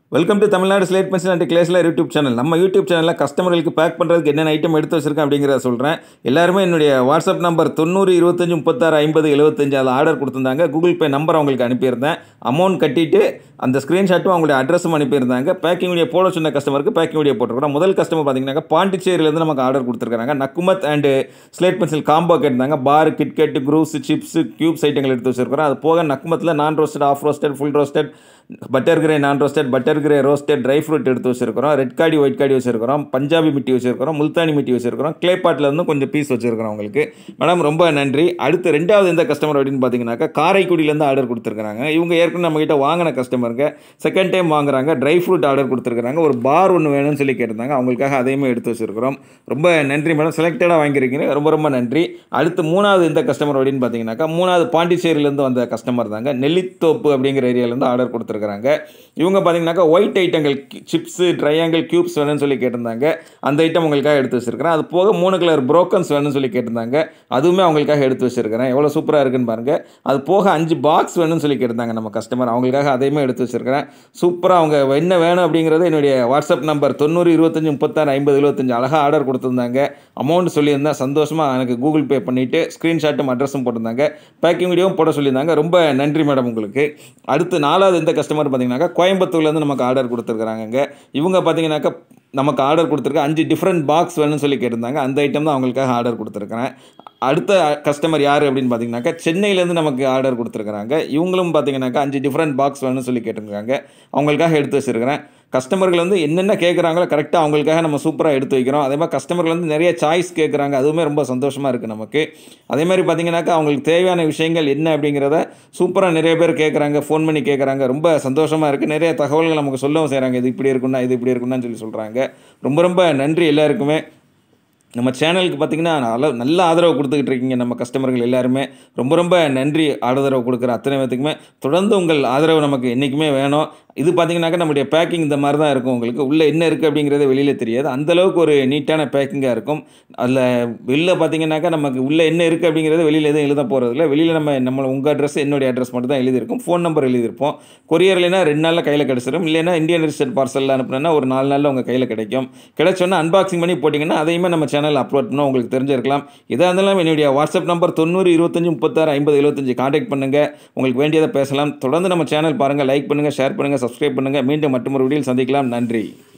welcome to Tamil Nadu slate pencil and கிளேஸ்ல YouTube channel நம்ம YouTube சேனலில் கஸ்டமர்களுக்கு பேக் பண்ணுறதுக்கு என்னென்ன ஐட்டம் எடுத்து வச்சிருக்கேன் அப்படிங்கிறத சொல்கிறேன் எல்லாருமே என்னுடைய வாட்ஸ்அப் நம்பர் தொண்ணூறு இருபத்தஞ்சி முப்பத்தாறு ஐம்பது எழுபத்தஞ்சு அதில் ஆர்டர் கொடுத்துருந்தாங்க கூகுள் பே நம்பர் அவங்களுக்கு அனுப்பியிருந்தேன் அமௌண்ட் கட்டிட்டு அந்த ஸ்க்ரீன்ஷாட்டும் அவங்களுடைய அட்ரஸும் அனுப்பியிருந்தாங்க பேக்கிங் வீடியோ போட சொன்ன கஸ்டமருக்கு பேக்கிங் வீடியோ போட்டிருக்கிறோம் முதல் கஸ்டமர் பார்த்தீங்கன்னா பாண்டிச்சேரியிலேருந்து நமக்கு ஆர்டர் கொடுத்துருக்காங்க நக்குமத் அண்டு ஸ்லேட் பென்சில் காம்போ கேட்டிருந்தாங்க பார் கிட்கெட் குரூஸ் சிப்ஸ் க்யூப்ஸ் ஐட்டங்கள் எடுத்து வச்சிருக்கிறோம் அது போக நக்குமத்தில் non roasted half roasted full roasted butter கிரே நான் ரோஸ்டட் பட்டர் கிரே ரோஸ்டட் ட்ரை ஃப்ரூட் எடுத்து வச்சிருக்கிறோம் ரெட் காடி ஒயிட் காடி வச்சிருக்கிறோம் பஞ்சாபி மிட்டி வச்சிருக்கிறோம் முல்தானி மிட்டி வச்சிருக்கிறோம் கிளே பாட்டில் இருந்து கொஞ்சம் பீஸ் வச்சிருக்கிறோம் உங்களுக்கு மேடம் ரொம்ப நன்றி அடுத்து ரெண்டாவது எந்த கஸ்டமர் அப்படின்னு பார்த்தீங்கன்னாக்கா காரைக்குடியிலேருந்து ஆர்டர் கொடுத்துருக்காங்க இவங்க ஏற்கனவே நம்மகிட்ட வாங்கின கஸ்டமருங்க செகண்ட் டைம் வாங்குறாங்க ட்ரை ஃப்ரூட் ஆர்டர் கொடுத்துருக்காங்க ஒரு பார் ஒன்று வேணும்னு சொல்லி கேட்டிருந்தாங்க அவங்களுக்காக அதையுமே எடுத்து வச்சிருக்கிறோம் ரொம்ப நன்றி மேடம் செலக்டடாக வாங்கியிருக்கீங்க ரொம்ப ரொம்ப நன்றி அடுத்து மூணாவது எந்த கஸ்டமர் அப்படின்னு பார்த்தீங்கன்னாக்கா மூணாவது பாண்டிச்சேரியிலேருந்து வந்த கஸ்டமர் தாங்க நெல்லித்தோப்பு அப்படிங்கிற ஏரியாலேருந்து ஆர்டர் கொடுத்துருக்காங்க இவங்க பார்த்தீங்கன்னாக்கா ஒயிட் ஐட்டங்கள் சிப்ஸு ட்ரையாங்கிள் க்யூப்ஸ் வேணும்னு சொல்லி கேட்டிருந்தாங்க அந்த ஐட்டம் உங்களுக்காக எடுத்து வச்சிருக்கிறேன் அது போக மூணு கலர் ப்ரோக்கன்ஸ் வேணும்னு சொல்லி கேட்டிருந்தாங்க அதுவுமே அவங்களுக்காக எடுத்து வச்சிருக்கிறேன் எவ்வளோ சூப்பராக இருக்குன்னு பாருங்கள் அது போக அஞ்சு பாக்ஸ் வேணும்னு சொல்லி கேட்டிருந்தாங்க நம்ம கஸ்டமர் அவங்களுக்காக அதையுமே எடுத்து வச்சிருக்கிறேன் சூப்பராக அவங்க என்ன வேணும் அப்படிங்கிறது என்னுடைய வாட்ஸ்அப் நம்பர் தொண்ணூறு இருபத்தஞ்சி முப்பத்தாறு ஐம்பது எழுபத்தஞ்சு அழகாக ஆர்டர் கொடுத்துருந்தாங்க அமௌண்ட் சொல்லியிருந்தேன் சந்தோஷமாக எனக்கு கூகுள் பே பண்ணிவிட்டு ஸ்க்ரீன்ஷாட்டும் அட்ரஸும் போட்டிருந்தாங்க பேக்கிங் வீடியோவும் போட சொல்லியிருந்தாங்க ரொம்ப நன்றி மேடம் உங்களுக்கு அடுத்து நாலாவது எந்த கஸ்டமர் பார்த்தீங்கன்னாக்கா கோயம்புத்தூர்லேருந்து நமக்கு ஆர்டர் கொடுத்துருக்குறாங்க இவங்க பார்த்தீங்கன்னாக்கா நமக்கு ஆர்டர் கொடுத்துருக்க அஞ்சு டிஃப்ரெண்ட் பாக்ஸ் வேணும்னு சொல்லி கேட்டிருந்தாங்க அந்த ஐட்டம் தான் அவங்களுக்காக ஆர்டர் கொடுத்துருக்குறேன் அடுத்த கஸ்டமர் யார் அப்படின்னு பார்த்தீங்கன்னாக்கா சென்னையிலேருந்து நமக்கு ஆர்டர் கொடுத்துருக்குறாங்க இவங்களும் பார்த்தீங்கன்னாக்கா அஞ்சு டிஃப்ரெண்ட் பாக்ஸ் வேணும்னு சொல்லி கேட்டிருக்காங்க அவங்களுக்காக எடுத்து வச்சுருக்கிறேன் கஸ்டமர்கள் வந்து என்னென்ன கேட்குறாங்களோ கரெக்டாக அவங்களுக்காக நம்ம சூப்பராக எடுத்து வைக்கிறோம் அதே மாதிரி கஸ்டமர்கள் வந்து நிறைய சாய்ஸ் கேட்குறாங்க அதுவுமே ரொம்ப சந்தோஷமாக இருக்குது நமக்கு அதே மாதிரி பார்த்தீங்கன்னாக்கா அவங்களுக்கு தேவையான விஷயங்கள் என்ன அப்படிங்கிறத சூப்பராக நிறைய பேர் கேட்குறாங்க ஃபோன் பண்ணி கேட்குறாங்க ரொம்ப சந்தோஷமாக இருக்குது நிறைய தகவல்கள் நமக்கு சொல்லவும் செய்கிறாங்க இது இப்படி இருக்குன்னா இது இப்படி இருக்குன்னு சொல்லி சொல்கிறாங்க ரொம்ப ரொம்ப நன்றி எல்லாருக்குமே நம்ம சேனலுக்கு பார்த்திங்கன்னா நல்ல நல்ல ஆதரவு கொடுத்துக்கிட்டு இருக்கீங்க நம்ம கஸ்டமர்கள் எல்லாருமே ரொம்ப ரொம்ப நன்றி ஆதரவு கொடுக்குற அத்தனை பேத்துக்குமே தொடர்ந்து உங்கள் ஆதரவு நமக்கு என்றைக்குமே வேணும் இது பார்த்திங்கனாக்கா நம்முடைய பேக்கிங் இந்த மாதிரி தான் இருக்கும் உங்களுக்கு உள்ளே என்ன இருக்குது அப்படிங்கிறது வெளியில் தெரியாது அந்தளவுக்கு ஒரு நீட்டான பேக்கிங்காக இருக்கும் அதில் வெளில பார்த்திங்கனாக்கா நமக்கு உள்ளே என்ன இருக்குது அப்படிங்கிறது வெளியில் எதுவும் எழுத போகிறதில்ல வெளியில் நம்ம நம்ம உங்கள் அட்ரஸ் என்னுடைய அட்ரஸ் மட்டும் தான் எழுதியிருக்கும் ஃபோன் நம்பர் எழுதியிருப்போம் கொரியர்லைனா ரெண்டு நாளில் கையில் கிடச்சிடும் இல்லைன்னா இந்தியன் ரிஜிஸ்டர்ட் பார்சலில் அனுப்புனா ஒரு நாலு நாளில் உங்கள் கையில் கிடைக்கும் கிடைச்சோன்னா அன்பாக்சிங் பண்ணி போட்டிங்கன்னா அதையுமே நம்ம சேனலில் அப்லோட் பண்ணோம் உங்களுக்கு தெரிஞ்சிருக்கலாம் இதாக இருந்தாலும் என்னுடைய வாட்ஸ்அப் நம்பர் தொண்ணூறு இருபத்தஞ்சி முப்பத்தாறு ஐம்பது எழுபத்தஞ்சு காண்டாக்ட் பண்ணுங்கள் உங்களுக்கு வேண்டியதை பேசலாம் தொடர்ந்து நம்ம சேனல் பாருங்கள் லைக் பண்ணுங்கள் ஷேர் பண்ணுங்கள் சப்ஸ்கிரைப் பண்ணுங்கள் மீண்டும் மற்றொரு வீடியோவில் சந்திக்கலாம் நன்றி